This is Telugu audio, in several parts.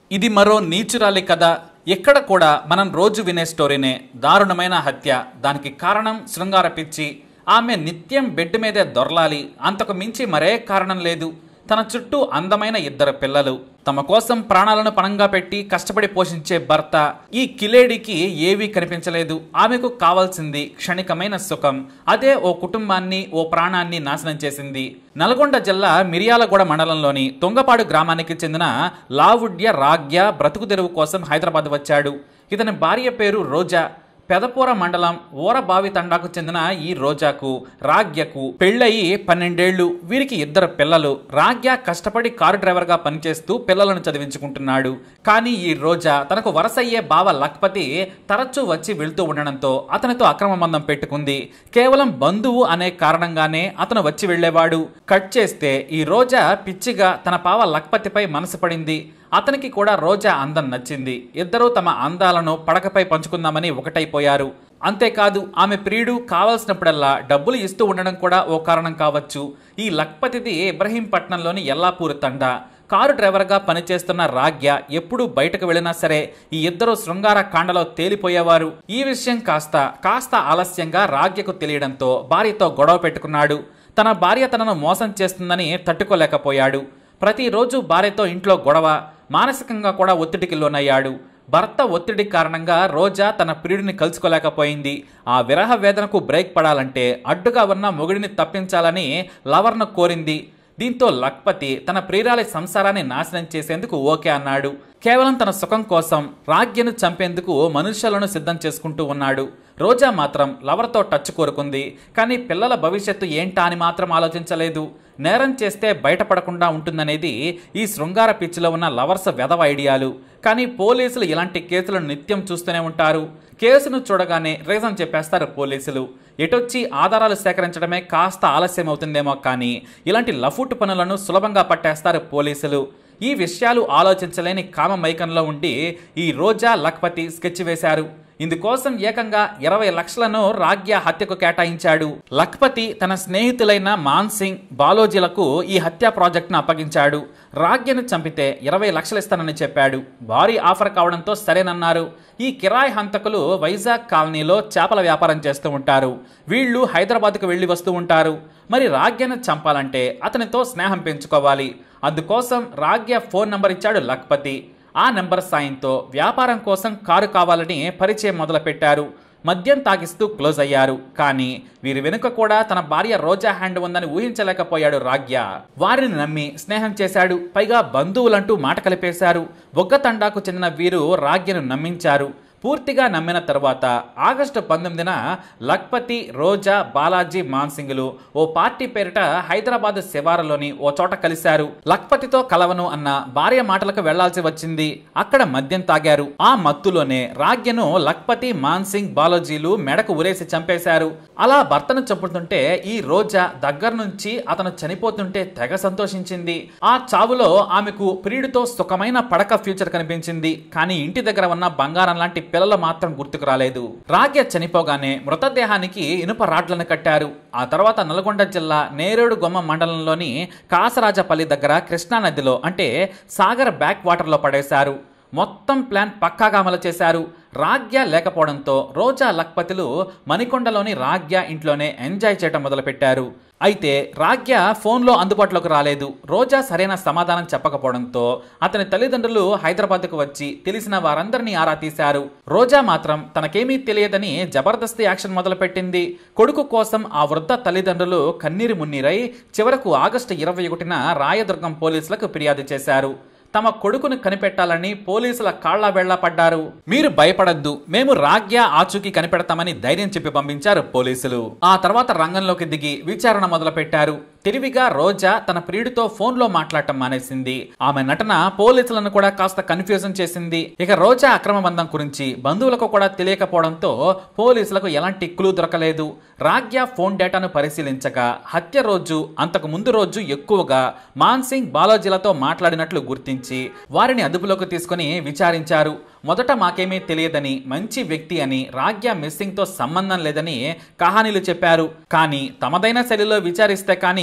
ఇది మరో నీచురాలి కథ ఎక్కడ కూడా మనం రోజు వినే స్టోరీనే దారుణమైన హత్య దానికి కారణం శృంగార పిచ్చి ఆమె నిత్యం బెడ్ మీదే దొరలాలి అంతకు మించి మరే కారణం లేదు తన చుట్టూ అందమైన ఇద్దరు పిల్లలు తమ కోసం ప్రాణాలను పణంగా పెట్టి కష్టపడి పోషించే భర్త ఈ కిలేడికి ఏవీ కనిపించలేదు ఆమెకు కావాల్సింది క్షణికమైన సుఖం అదే ఓ కుటుంబాన్ని ఓ ప్రాణాన్ని నాశనం చేసింది నల్గొండ జిల్లా మిరియాలగూడ మండలంలోని తుంగపాడు గ్రామానికి చెందిన లావుడ్య రాగ్య బ్రతుకు తెరువు కోసం హైదరాబాద్ వచ్చాడు ఇతని భార్య పేరు రోజా పెదపూర మండలం ఊరబావి తండాకు చెందిన ఈ రోజాకు రాగ్యకు పెళ్ళయి పన్నెండేళ్లు వీరికి ఇద్దరు పిల్లలు రాగ్య కష్టపడి కారు డ్రైవర్గా పనిచేస్తూ పిల్లలను చదివించుకుంటున్నాడు కానీ ఈ రోజా తనకు వరసయ్యే బావ లక్పతి తరచూ వచ్చి వెళ్తూ ఉండడంతో అతనితో అక్రమ బంధం పెట్టుకుంది కేవలం బంధువు అనే కారణంగానే అతను వచ్చి వెళ్ళేవాడు కట్ చేస్తే ఈ రోజా పిచ్చిగా తన పావ లక్పతిపై మనసు పడింది అతనికి కూడా రోజా అందం నచ్చింది ఇద్దరూ తమ అందాలను పడకపై పంచుకుందామని ఒకటైపోయారు అంతేకాదు ఆమె ప్రియుడు కావలసినప్పుడల్లా డబ్బులు ఇస్తూ ఉండడం కూడా ఓ కారణం కావచ్చు ఈ లక్పతిది ఇబ్రహీంపట్నంలోని ఎల్లాపూర్ తండా కారు డ్రైవర్గా పనిచేస్తున్న రాగ్య ఎప్పుడు బయటకు వెళ్ళినా సరే ఈ ఇద్దరు శృంగార కాండలో తేలిపోయేవారు ఈ విషయం కాస్త కాస్త ఆలస్యంగా రాగ్యకు తెలియడంతో భార్యతో గొడవ పెట్టుకున్నాడు తన భార్య తనను మోసం చేస్తుందని తట్టుకోలేకపోయాడు ప్రతిరోజు భార్యతో ఇంట్లో గొడవ మానసికంగా కూడా ఒత్తిడికి లోనయ్యాడు భర్త ఒత్తిడి కారణంగా రోజా తన ప్రియుడిని కలుసుకోలేకపోయింది ఆ విరహ వేదనకు బ్రేక్ పడాలంటే అడ్డుగా ఉన్న మొగుడిని తప్పించాలని లవర్ను కోరింది దీంతో లక్పతి తన ప్రియురాలి సంసారాన్ని నాశనం చేసేందుకు ఓకే అన్నాడు కేవలం తన సుఖం కోసం రాజ్యను చంపేందుకు మనుష్యులను సిద్ధం చేసుకుంటూ ఉన్నాడు రోజా మాత్రం లవర్తో టచ్ కోరుకుంది కానీ పిల్లల భవిష్యత్తు ఏంటా అని మాత్రం ఆలోచించలేదు నేరం చేస్తే బయటపడకుండా ఉంటుందనేది ఈ శృంగార పిచ్చిలో ఉన్న లవర్స్ వెధవ ఐడియాలు కానీ పోలీసులు ఇలాంటి కేసులను నిత్యం చూస్తూనే ఉంటారు కేసును చూడగానే రీజన్ చెప్పేస్తారు పోలీసులు ఎటొచ్చి ఆధారాలు సేకరించడమే కాస్త ఆలస్యం అవుతుందేమో కానీ ఇలాంటి లఫుట్ పనులను సులభంగా పట్టేస్తారు పోలీసులు ఈ విషయాలు ఆలోచించలేని కామ మైకంలో ఉండి ఈ రోజా లక్పతి స్కెచ్ వేశారు ఇందుకోసం ఏకంగా ఇరవై లక్షలను రాగ్య హత్యకు కేటాయించాడు లక్పతి తన స్నేహితులైన మాన్ సింగ్ బాలోజీలకు ఈ హత్య ప్రాజెక్టును అప్పగించాడు రాగ్యను చంపితే ఇరవై లక్షలు ఇస్తానని చెప్పాడు భారీ ఆఫర్ కావడంతో సరేనన్నారు ఈ కిరాయి హంతకులు వైజాగ్ కాలనీలో చేపల వ్యాపారం చేస్తూ ఉంటారు వీళ్ళు హైదరాబాద్కు వెళ్ళి వస్తూ ఉంటారు మరి రాగ్యను చంపాలంటే అతనితో స్నేహం పెంచుకోవాలి అందుకోసం రాగ్య ఫోన్ నంబర్ ఇచ్చాడు లక్పతి ఆ నెంబర్ సాయంతో వ్యాపారం కోసం కారు కావాలని పరిచయం మొదలుపెట్టారు మద్యం తాగిస్తూ క్లోజ్ అయ్యారు కానీ వీరి వెనుక కూడా తన భార్య రోజా హ్యాండ్ ఉందని ఊహించలేకపోయాడు రాగ్య వారిని నమ్మి స్నేహం చేశాడు పైగా బంధువులంటూ మాట కలిపేశారు ఒగ్గతండాకు చెందిన వీరు రాగ్యను నమ్మించారు పూర్తిగా నమ్మిన తర్వాత ఆగస్టు పంతొమ్మిదిన లక్పతి రోజా బాలాజీ మాన్సింగులు ఓ పార్టీ పేరిట హైదరాబాద్ శివారులోని ఓ చోట కలిశారు లక్పతితో కలవను అన్న భార్య మాటలకు వెళ్లాల్సి వచ్చింది అక్కడ మద్యం తాగారు ఆ మత్తులోనే రాగ్యను లక్పతి మాన్సింగ్ బాలాజీలు మెడకు ఉరేసి చంపేశారు అలా భర్తను చంపుతుంటే ఈ రోజా దగ్గర నుంచి అతను చనిపోతుంటే తెగ సంతోషించింది ఆ చావులో ఆమెకు ప్రియుడితో సుఖమైన పడక ఫ్యూచర్ కనిపించింది కానీ ఇంటి దగ్గర ఉన్న బంగారం లాంటి పిల్లలు మాత్రం గుర్తుకు రాలేదు రాగ్య చనిపోగానే మృతదేహానికి ఇనుప రాడ్లను కట్టారు ఆ తర్వాత నల్గొండ జిల్లా నేరేడు గొమ్మ మండలంలోని కాసరాజపల్లి దగ్గర కృష్ణా నదిలో అంటే సాగర్ బ్యాక్ వాటర్లో పడేశారు మొత్తం ప్లాన్ పక్కాగా అమలు చేశారు రాగ్య లేకపోవడంతో రోజా లక్పతులు మణికొండలోని రాగ్య ఇంట్లోనే ఎంజాయ్ చేయటం మొదలుపెట్టారు అయితే రాగ్య ఫోన్లో అందుబాటులోకి రాలేదు రోజా సరైన సమాధానం చెప్పకపోవడంతో అతని తల్లిదండ్రులు హైదరాబాద్కు వచ్చి తెలిసిన వారందరినీ ఆరా తీశారు రోజా మాత్రం తనకేమీ తెలియదని జబర్దస్త్ యాక్షన్ మొదలుపెట్టింది కొడుకు కోసం ఆ వృద్ధ తల్లిదండ్రులు కన్నీరు మున్నీరై చివరకు ఆగస్టు ఇరవై ఒకటిన రాయదుర్గం పోలీసులకు ఫిర్యాదు చేశారు తమ కొడుకును కనిపెట్టాలని పోలీసుల కాళ్ల వెళ్లా పడ్డారు మీరు భయపడద్దు మేము రాగ్య ఆచూకీ కనిపెడతామని ధైర్యం చెప్పి పంపించారు పోలీసులు ఆ తర్వాత రంగంలోకి దిగి విచారణ మొదలుపెట్టారు తెలివిగా రోజా తన ప్రియుడితో ఫోన్లో మాట్లాడటం మానేసింది ఆమె నటన పోలీసులను కూడా కాస్త కన్ఫ్యూజన్ చేసింది ఇక రోజా అక్రమ బంధం గురించి బంధువులకు కూడా తెలియకపోవడంతో పోలీసులకు ఎలాంటి క్లూ దొరకలేదు రాగ్య ఫోన్ డేటాను పరిశీలించగా హత్య రోజు అంతకు ముందు రోజు ఎక్కువగా మాన్సింగ్ బాలాజీలతో మాట్లాడినట్లు గుర్తించి వారిని అదుపులోకి తీసుకుని విచారించారు మొదట మాకేమీ తెలియదని మంచి వ్యక్తి అని రాగ్య మిస్సింగ్ తో సంబంధం లేదని కహానీలు చెప్పారు కానీ తమదైన శైలిలో విచారిస్తే కానీ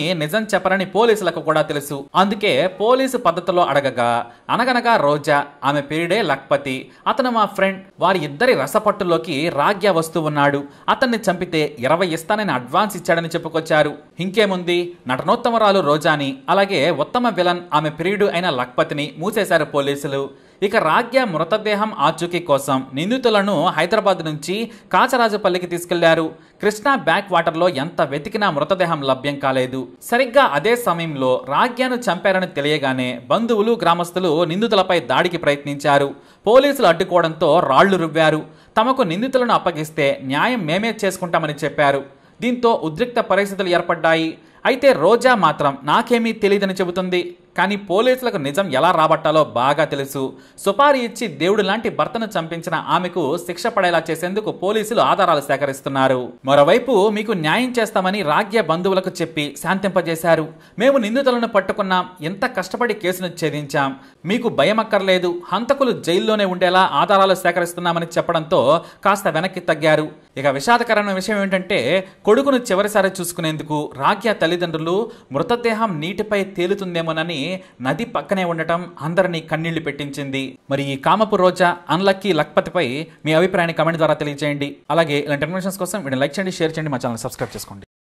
నిజం చెప్పరని పోలీసులకు కూడా తెలుసు అందుకే పోలీసు పద్ధతిలో అడగగా అనగనగా రోజా ఆమె పేరుడే లక్పతి అతను మా ఫ్రెండ్ వారి ఇద్దరి రసపట్టులోకి రాగ్య వస్తూ ఉన్నాడు అతన్ని చంపితే ఇరవై ఇస్తానని అడ్వాన్స్ ఇచ్చాడని చెప్పుకొచ్చారు ఇంకేముంది నటనోత్తమరాలు రోజాని అలాగే ఉత్తమ విలన్ ఆమె ప్రియుడు అయిన లక్పతిని మూసేశారు పోలీసులు ఇక రాగ్య మృతదేహం ఆచూకీ కోసం నిందితులను హైదరాబాద్ నుంచి కాచరాజుపల్లికి తీసుకెళ్లారు కృష్ణా బ్యాక్ వాటర్లో ఎంత వెతికినా మృతదేహం లభ్యం కాలేదు సరిగ్గా అదే సమయంలో రాగ్యను చంపారని తెలియగానే బంధువులు గ్రామస్తులు నిందితులపై దాడికి ప్రయత్నించారు పోలీసులు అడ్డుకోవడంతో రాళ్లు రువ్వారు తమకు నిందితులను అప్పగిస్తే న్యాయం మేమే చేసుకుంటామని చెప్పారు దీంతో ఉద్రిక్త పరిస్థితులు ఏర్పడ్డాయి అయితే రోజా మాత్రం నాకేమీ తెలియదని చెబుతుంది కానీ పోలీసులకు నిజం ఎలా రాబట్టాలో బాగా తెలుసు సుపారీ ఇచ్చి దేవుడు లాంటి భర్తను చంపించిన ఆమెకు శిక్ష పడేలా చేసేందుకు పోలీసులు ఆధారాలు సేకరిస్తున్నారు మరోవైపు మీకు న్యాయం చేస్తామని రాగ్య బంధువులకు చెప్పి శాంతింపజేశారు మేము నిందితులను పట్టుకున్నాం ఎంత కష్టపడి కేసును ఛేదించాం మీకు భయం అక్కర్లేదు హంతకులు జైల్లోనే ఉండేలా ఆధారాలు సేకరిస్తున్నామని చెప్పడంతో కాస్త వెనక్కి తగ్గారు ఇక విషాదకరమైన విషయం ఏంటంటే కొడుకును చివరిసారి చూసుకునేందుకు రాగ్య తల్లిదండ్రులు మృతదేహం నీటిపై తేలుతుందేమోనని నది పక్కనే ఉండటం అందరినీ కన్నీళ్లు పెట్టించింది మరి ఈ కామపు రోజా అన్లక్కీ లక్పతిపై మీ అభిప్రాయాన్ని కమెంట్ ద్వారా తెలియజేయండి అలాగే ఇలాంటి ఇన్ఫర్మేషన్స్ కోసం వీడియో లైక్ చేయండి షేర్ చేయండి మా ఛానల్ సబ్స్క్రైబ్ చేసుకోండి